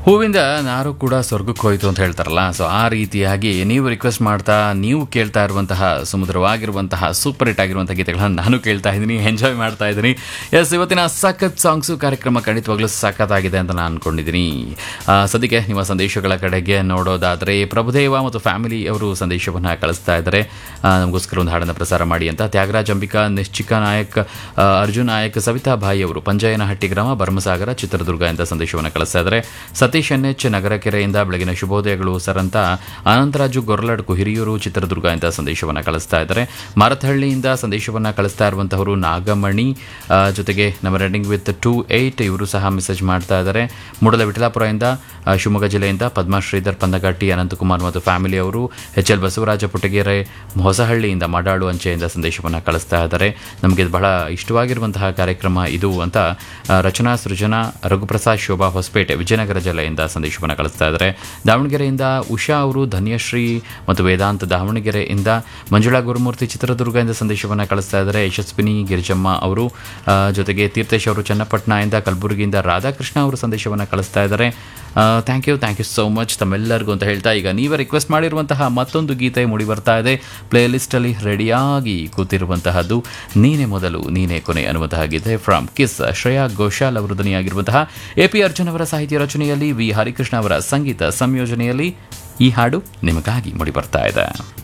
ಹೂವಿಂದ ನಾರು ಕೂಡ ಸ್ವರ್ಗಕ್ಕೆ ಹೋಯಿತು ಅಂತ ಹೇಳ್ತಾರಲ್ಲ ಸೊ ಆ ರೀತಿಯಾಗಿ ನೀವು ರಿಕ್ವೆಸ್ಟ್ ಮಾಡ್ತಾ ನೀವು ಕೇಳ್ತಾ ಇರುವಂತಹ ಸುಮಧುರವಾಗಿರುವಂತಹ ಸೂಪರ್ ಹಿಟ್ ಆಗಿರುವಂತಹ ಗೀತೆಗಳನ್ನು ನಾನು ಕೇಳ್ತಾ ಇದ್ದೀನಿ ಎಂಜಾಯ್ ಮಾಡ್ತಾ ಇದ್ದೀನಿ ಎಸ್ ಇವತ್ತಿನ ಸಖತ್ ಸಾಂಗ್ಸು ಕಾರ್ಯಕ್ರಮ ಖಂಡಿತವಾಗ್ಲೂ ಸಖತ್ತಾಗಿದೆ ಅಂತ ನಾನು ಅನ್ಕೊಂಡಿದ್ದೀನಿ ಆ, ಸದ್ಯಕ್ಕೆ ನಿಮ್ಮ ಸಂದೇಶಗಳ ಕಡೆಗೆ ನೋಡೋದಾದರೆ ಪ್ರಭುದೇವ ಮತ್ತು ಫ್ಯಾಮಿಲಿ ಅವರು ಸಂದೇಶವನ್ನು ಕಳಿಸ್ತಾ ಇದ್ದಾರೆ ಆ, ನಮಗೋಸ್ಕರ ಒಂದು ಹಾಡನ್ನು ಪ್ರಸಾರ ಮಾಡಿ ಅಂತ ತ್ಯಾಗರಾಜ್ ಅಂಬಿಕಾ ನಿಶ್ಚಿಕ ನಾಯಕ್ ಆ, ಅರ್ಜುನ್ ನಾಯಕ್ ಸವಿತಾ ಭಾಯಿ ಅವರು ಪಂಜಯನಹಟ್ಟಿ ಗ್ರಾಮ ಭರ್ಮಸಾಗರ ಚಿತ್ರದುರ್ಗ ಅಂತ ಸಂದೇಶವನ್ನು ಕಳಿಸ್ತಾ ಇದ್ದಾರೆ ಸತೀಶ್ ಎನ್ ಎಚ್ ನಗರಕೆರೆಯಿಂದ ಬೆಳಗಿನ ಶುಭೋದಯಗಳು ಸರ್ ಅಂತ ಅನಂತರಾಜು ಗೊರಲಡ್ಕು ಹಿರಿಯೂರು ಚಿತ್ರದುರ್ಗ ಅಂತ ಸಂದೇಶವನ್ನು ಕಳಿಸ್ತಾ ಇದ್ದಾರೆ ಮಾರತಹಳ್ಳಿಯಿಂದ ಸಂದೇಶವನ್ನು ಕಳಿಸ್ತಾ ಇರುವಂತಹವರು ನಾಗಮಣಿ ಆ, ಜೊತೆಗೆ ನಮ್ಮ ರನ್ನಿಂಗ್ ವಿತ್ ಟೂ ಏಯ್ಟ್ ಇವರು ಸಹ ಮೆಸೇಜ್ ಮಾಡ್ತಾ ಇದ್ದಾರೆ ಮೂಡಲ ವಿಠಲಾಪುರದಿಂದ ಆ, ಶಿವಮೊಗ್ಗ ಜಿಲ್ಲೆಯಿಂದ ಪದ್ಮಾ ಶ್ರೀಧರ್ ಪಂದಗಟ್ಟಿ ಅನಂತಕುಮಾರ್ ಮತ್ತು ಫ್ಯಾಮಿಲಿ ಅವರು ಎಚ್ ಎಲ್ ಬಸವರಾಜ ಪುಟಗೆರೆ ಹೊಸಹಳ್ಳಿಯಿಂದ ಮಾಡಾಳು ಅಂಚೆಯಿಂದ ಸಂದೇಶವನ್ನು ಕಳಿಸ್ತಾ ಇದ್ದಾರೆ ನಮಗೆ ಇದು ಬಹಳ ಇಷ್ಟವಾಗಿರುವಂತಹ ಕಾರ್ಯಕ್ರಮ ಇದು ಅಂತ ಆ, ರಚನಾ ಸೃಜನಾ ರಘುಪ್ರಸಾದ್ ಶೋಭಾ ಹೊಸಪೇಟೆ ವಿಜಯನಗರ ಜಿಲ್ಲೆಯಿಂದ ಸಂದೇಶವನ್ನು ಕಳಿಸ್ತಾ ಇದ್ದಾರೆ ದಾವಣಗೆರೆಯಿಂದ ಉಷಾ ಅವರು ಧನ್ಯಶ್ರೀ ಮತ್ತು ವೇದಾಂತ್ ದಾವಣಗೆರೆಯಿಂದ ಮಂಜುಳಾ ಗುರುಮೂರ್ತಿ ಚಿತ್ರದುರ್ಗದಿಂದ ಸಂದೇಶವನ್ನು ಕಳಿಸ್ತಾ ಇದ್ದಾರೆ ಯಶಸ್ವಿನಿ ಗಿರಿಜಮ್ಮ ಅವರು ಆ, ಜೊತೆಗೆ ತೀರ್ಥೇಶ್ ಅವರು ಚನ್ನಪಟ್ಟಣದಿಂದ ಕಲಬುರಗಿಯಿಂದ ರಾಧಾಕೃಷ್ಣ ಅವರು ಸಂದೇಶವನ್ನು ಕಳಿಸ್ತಾ ಇದ್ದಾರೆ thank you thank you so much ತಮ್ಮೆಲ್ಲರಿಗೂ ಅಂತ ಹೇಳ್ತಾ ಈಗ ನೀವೇ ರಿಕ್ವೆಸ್ಟ್ ಮಾಡಿರುವಂತಹ ಮತ್ತೊಂದು ಗೀತೆ ಮೂಡಿ ಬರ್ತಾ ಇದೆ ಪ್ಲೇ ಲಿಸ್ಟಲ್ಲಿ ರೆಡಿಯಾಗಿ ಕೂತಿರುವಂತಹದ್ದು ನೀನೇ ಮೊದಲು ನೀನೇ ಕೊನೆ ಅನ್ನುವಂತಹ ಗೀತೆ ಫ್ರಮ್ ಕಿಸ್ ಶ್ರೇಯಾ ಘೋಷಾಲ್ ಅವರು ಧ್ವನಿಯಾಗಿರುವಂತಹ ಎ ಪಿ ಅರ್ಜುನ್ ಅವರ ಸಾಹಿತ್ಯ ರಚನೆಯಲ್ಲಿ ವಿ ಹರಿಕೃಷ್ಣ ಅವರ ಸಂಗೀತ ಸಂಯೋಜನೆಯಲ್ಲಿ ಈ ಹಾಡು ನಿಮಗಾಗಿ ಮೂಡಿ ಬರ್ತಾ ಇದೆ